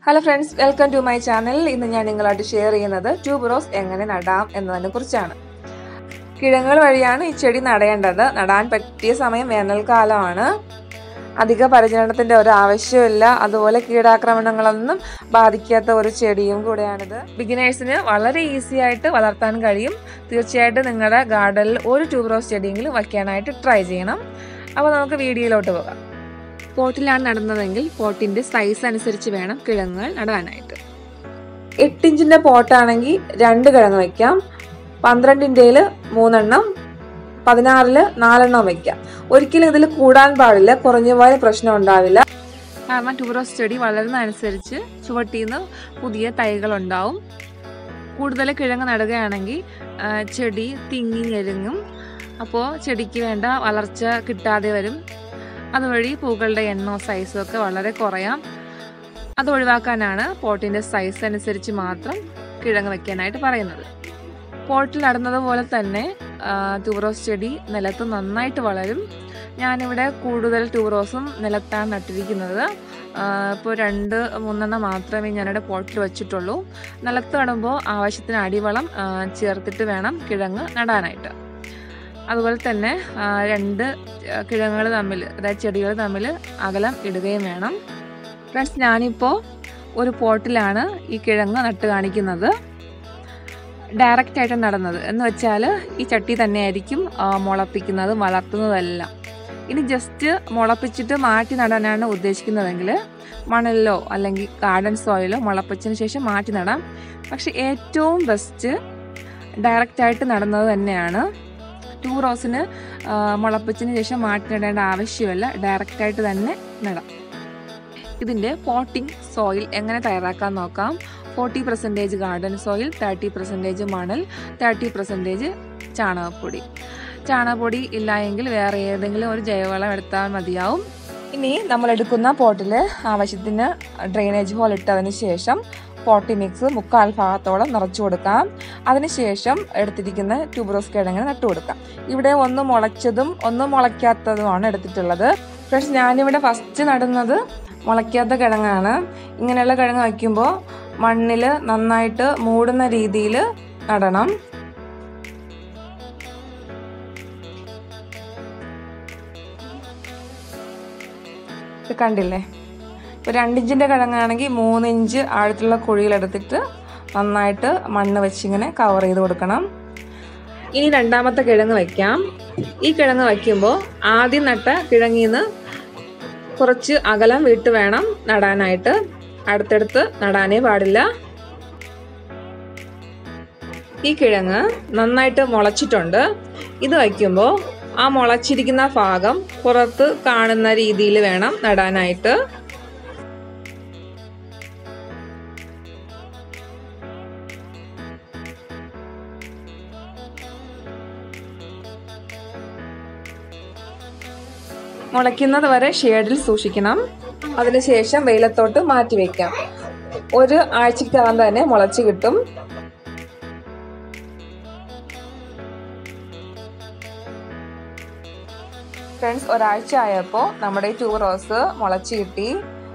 hello friends welcome to my channel ഇന്ന് ഞാൻ നിങ്ങളായിട്ട് ഷെയർ ചെയ്യുന്നത് ട്യൂബറോസ് എങ്ങനെ നടാം എന്നതിനെ കുറിച്ചാണ് കിഴങ്ങുകൾ വഴിയാണ് ഈ ചെടി നടേണ്ടത് നടാൻ പറ്റിയ സമയം വേനൽക്കാലമാണ് അധിക പരിചരണത്തിൻ്റെ ഒരു ആവശ്യമില്ല അതുപോലെ കീടാക്രമണങ്ങളൊന്നും ബാധിക്കാത്ത ഒരു ചെടിയും കൂടെയാണിത് ബിഗിനേഴ്സിന് വളരെ ഈസി ആയിട്ട് വളർത്താൻ കഴിയും തീർച്ചയായിട്ടും നിങ്ങളുടെ ഗാർഡനിൽ ഒരു ട്യൂബറോസ് ചെടിയെങ്കിലും വയ്ക്കാനായിട്ട് ട്രൈ ചെയ്യണം അപ്പോൾ നമുക്ക് വീഡിയോയിലോട്ട് പോകാം പോട്ടിലാണ് നടുന്നതെങ്കിൽ പോട്ടിൻ്റെ സൈസ് അനുസരിച്ച് വേണം കിഴങ്ങുകൾ നടാനായിട്ട് എട്ടിഞ്ചിൻ്റെ പോട്ടാണെങ്കിൽ രണ്ട് കിഴങ്ങ് വയ്ക്കാം പന്ത്രണ്ടിൻ്റെയിൽ മൂന്നെണ്ണം പതിനാറില് നാലെണ്ണം വയ്ക്കാം ഒരിക്കലും ഇതിൽ കൂടാൻ പാടില്ല കുറഞ്ഞു പോയ പ്രശ്നം ഉണ്ടാവില്ല കാരണം ട്യൂബറോസ് ചെടി വളരുന്ന അനുസരിച്ച് ചുവട്ടിന്ന് പുതിയ തൈകൾ ഉണ്ടാവും കൂടുതൽ കിഴങ്ങ് നടുകയാണെങ്കിൽ ആ, ചെടി തിങ്ങി ഞെരുങ്ങും അപ്പോൾ ചെടിക്ക് വേണ്ട വളർച്ച കിട്ടാതെ വരും അതുവഴി പൂക്കളുടെ എണ്ണവും സൈസും ഒക്കെ വളരെ കുറയാം അത് ഒഴിവാക്കാനാണ് പോട്ടിൻ്റെ സൈസ് അനുസരിച്ച് മാത്രം കിഴങ്ങ് വെക്കാനായിട്ട് പറയുന്നത് പോട്ടിൽ നടുന്നത് പോലെ തന്നെ ആ, ട്യൂബറോസ് ചെടി നിലത്ത് നന്നായിട്ട് വളരും ഞാനിവിടെ കൂടുതൽ ട്യൂബറോസും നിലത്താണ് നട്ടിരിക്കുന്നത് ഇപ്പോൾ രണ്ട് മൂന്നെണ്ണം മാത്രമേ ഞാനിവിടെ പോട്ടിൽ വെച്ചിട്ടുള്ളൂ നിലത്ത് നടുമ്പോൾ ആവശ്യത്തിന് അടിവളം ആ, ചേർത്തിട്ട് വേണം കിഴങ്ങ് നടാനായിട്ട് അതുപോലെ തന്നെ ആ, രണ്ട് കിഴങ്ങുകൾ തമ്മിൽ അതായത് ചെടികൾ തമ്മിൽ അകലം ഇടുകയും വേണം ഫ്രണ്ട്സ് ഞാനിപ്പോൾ ഒരു പോട്ടിലാണ് ഈ കിഴങ്ങ് നട്ട് കാണിക്കുന്നത് ഡയറക്റ്റ് ആയിട്ട് നടന്നത് എന്ന് വെച്ചാൽ ഈ ചട്ടി തന്നെയായിരിക്കും ആ, മുളപ്പിക്കുന്നതും വളർത്തുന്നതെല്ലാം ഇനി ജസ്റ്റ് മുളപ്പിച്ചിട്ട് മാറ്റി നടാനാണ് ഉദ്ദേശിക്കുന്നതെങ്കിൽ മണലിലോ അല്ലെങ്കിൽ ഗാർഡൻ സോയിലോ മുളപ്പിച്ചതിന് ശേഷം മാറ്റി നടാം പക്ഷെ ഏറ്റവും ബെസ്റ്റ് ഡയറക്റ്റ് ആയിട്ട് നടുന്നത് തന്നെയാണ് ടൂ റോസിന് മുളപ്പിച്ചതിന് ശേഷം മാറ്റി നടേണ്ട ആവശ്യമില്ല ഡയറക്റ്റ് ആയിട്ട് തന്നെ നടാം ഇതിൻ്റെ പോട്ടിംഗ് സോയിൽ എങ്ങനെ തയ്യാറാക്കാൻ നോക്കാം forty percentage garden soil thirty percentage മണൽ തേർട്ടി പെർസെൻറ്റേജ് ചാണകപ്പൊടി ചാണകപ്പൊടി ഇല്ല എങ്കിൽ വേറെ ഏതെങ്കിലും ഒരു ജൈവവളം എടുത്താൽ മതിയാവും ഇനി നമ്മൾ എടുക്കുന്ന പോട്ടിൽ ആവശ്യത്തിന് ഡ്രെയിനേജ് ഹോൾ ഇട്ടതിന് ശേഷം പോട്ടി മിക്സ് മുക്കാൽ ഭാഗത്തോളം നിറച്ചു കൊടുക്കാം അതിനുശേഷം എടുത്തിരിക്കുന്ന ട്യൂബറോസ് കിഴങ്ങിന് നട്ടു കൊടുക്കാം ഇവിടെ ഒന്ന് മുളച്ചതും ഒന്ന് മുളയ്ക്കാത്തതുമാണ് എടുത്തിട്ടുള്ളത് ഫ്രണ്ട്സ് ഞാനിവിടെ ഫസ്റ്റ് നടുന്നത് മുളയ്ക്കാത്ത കിഴങ്ങാണ് ഇങ്ങനെയുള്ള കിഴങ്ങ് വയ്ക്കുമ്പോൾ മണ്ണിൽ നന്നായിട്ട് മൂടുന്ന രീതിയിൽ നടണം ഇത് കണ്ടില്ലേ ഇപ്പോൾ രണ്ടിഞ്ചിൻ്റെ കിഴങ്ങാണെങ്കിൽ മൂന്നിഞ്ച് ആഴത്തിലുള്ള കുഴിയിലെടുത്തിട്ട് നന്നായിട്ട് മണ്ണ് വെച്ചിങ്ങനെ കവർ ചെയ്ത് കൊടുക്കണം ഇനി രണ്ടാമത്തെ കിഴങ്ങ് വയ്ക്കാം ഈ കിഴങ്ങ് വയ്ക്കുമ്പോൾ ആദ്യം നട്ട കിഴങ്ങിൽ നിന്ന് കുറച്ച് അകലം വിട്ട് വേണം നടാനായിട്ട് അടുത്തടുത്ത് നടാനേ പാടില്ല ഈ കിഴങ്ങ് നന്നായിട്ട് മുളച്ചിട്ടുണ്ട് ഇത് വയ്ക്കുമ്പോൾ ആ മുളച്ചിരിക്കുന്ന ഭാഗം പുറത്ത് കാണുന്ന രീതിയിൽ വേണം നടാനായിട്ട് മുളയ്ക്കുന്നത് വരെ ഷേഡിൽ സൂക്ഷിക്കണം അതിനുശേഷം വെയിലത്തോട്ട് മാറ്റി വയ്ക്കാം ഒരു ആഴ്ചക്കകം തന്നെ മുളച്ച് കിട്ടും ഫ്രണ്ട്സ് ഒരാഴ്ച ആയപ്പോൾ നമ്മുടെ ഈ ട്യൂബ് റോസ് മുളച്ച് കിട്ടി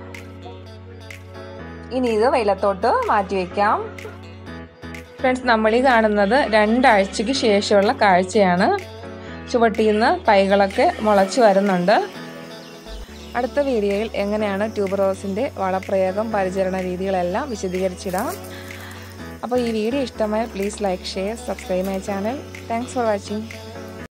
ഇനി ഇത് വെയിലത്തോട്ട് മാറ്റി വയ്ക്കാം ഫ്രണ്ട്സ് നമ്മൾ ഈ കാണുന്നത് രണ്ടാഴ്ചയ്ക്ക് ശേഷമുള്ള കാഴ്ചയാണ് ചുവട്ടിൽ നിന്ന് തൈകളൊക്കെ മുളച്ച് വരുന്നുണ്ട് അടുത്ത വീഡിയോയിൽ എങ്ങനെയാണ് ട്യൂബ് റോസിൻ്റെ വളപ്രയോഗം പരിചരണ രീതികളെല്ലാം വിശദീകരിച്ചിടാം അപ്പോൾ ഈ വീഡിയോ ഇഷ്ടമായ please like share subscribe my channel thanks for watching